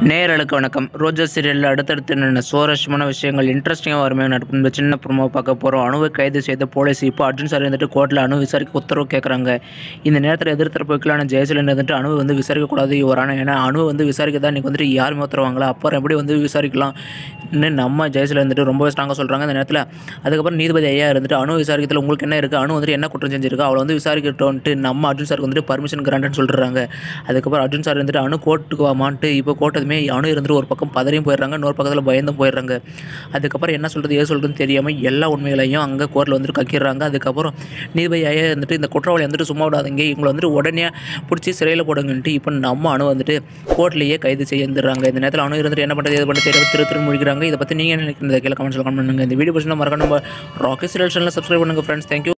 நேயர்களுக்கு வணக்கம் ரோஜா சீரியலில் அடுத்தடுத்து என்னென்ன சுவாரஸ்யமான விஷயங்கள் இன்ட்ரெஸ்டிங்காக வருமே நடக்கும் இந்த சின்ன ப்ரோமோ பார்க்க போகிறோம் அணுவை கைது செய்த போலீஸ் இப்போ அர்ஜுன் சார் வந்துட்டு கோர்ட்டில் அணு விசாரிக்க உத்தரவு கேட்குறாங்க இந்த நேரத்தில் எதிர்த்தரப்பு வைக்கலான ஜெயசீலன் வந்துட்டு அணுவை வந்து விசாரிக்கக்கூடாது இவரான ஏன்னா அணுவை வந்து விசாரிக்க தான் இன்றைக்கி வந்துட்டு யாருமே உத்தரவாங்களா அப்புறம் எப்படி வந்து விசாரிக்கலாம் இன்னும் நம்ம ஜெயசீலன் வந்துட்டு ரொம்ப ஸ்ட்ராங்காக சொல்கிறாங்க இந்த நேரத்தில் அதுக்கப்புறம் நீதிபதி ஐயா இருந்துட்டு அணு விசாரிக்கிறதுல உங்களுக்கு என்ன இருக்குது அணு வந்துட்டு என்ன குற்றம் செஞ்சிருக்கு அவளை வந்து விசாரிக்கட்டோன்ட்டு நம்ம அர்ஜுன் சாருக்கு வந்துட்டு பர்மிஷன் கிராண்ட்னு சொல்கிறாங்க அதுக்கப்புறம் அர்ஜுன் சார் வந்துட்டு அணு கோர்ட்டுக்கு வாமான்ட்டு இப்போ கோர்ட்டதுமே அணு இருந்துட்டு ஒரு பக்கம் பதறியும் போயிடுறாங்க இன்னொரு பக்கத்தில் பயந்தும் போயிடுறாங்க அதுக்கப்புறம் என்ன சொல்கிறது ஏது சொல்கிறதுன்னு தெரியாமல் எல்லா உண்மைகளையும் அங்கே கோர்ட்டில் வந்துட்டு கக்கிடுறாங்க அதுக்கப்புறம் நீதிபதி ஐயா வந்துட்டு இந்த குற்றவாளி வந்துட்டு சும்மா விடாதீங்க இவங்களை வந்துட்டு உடனே பிடிச்சி சிறையில் போடுங்கன்ட்டு இப்போ நம்ம அணு வந்துட்டு கோர்ட்லேயே கைது செய்யந்துடுறாங்க இந்த நேரத்தில் அணு இருந்துட்டு என்ன பண்ணுறது எது பண்ணுறது தெரியாம திரு திரு முடிக்கிறாங்க இதை பற்றி நீங்கள் என்ன நினைக்கிறீங்க கீழே கமெண்ட்ஸில் கமெண்ட் பண்ணுங்கள் இந்த வீடியோ பிடிச்சிருந்தா மறக்காம நம்ம ராக்கெட் சீரியல் சேனலில் சப்ஸ்கிரைப் பண்ணுங்கள் ஃப்ரெண்ட்ஸ் தேங்க்யூ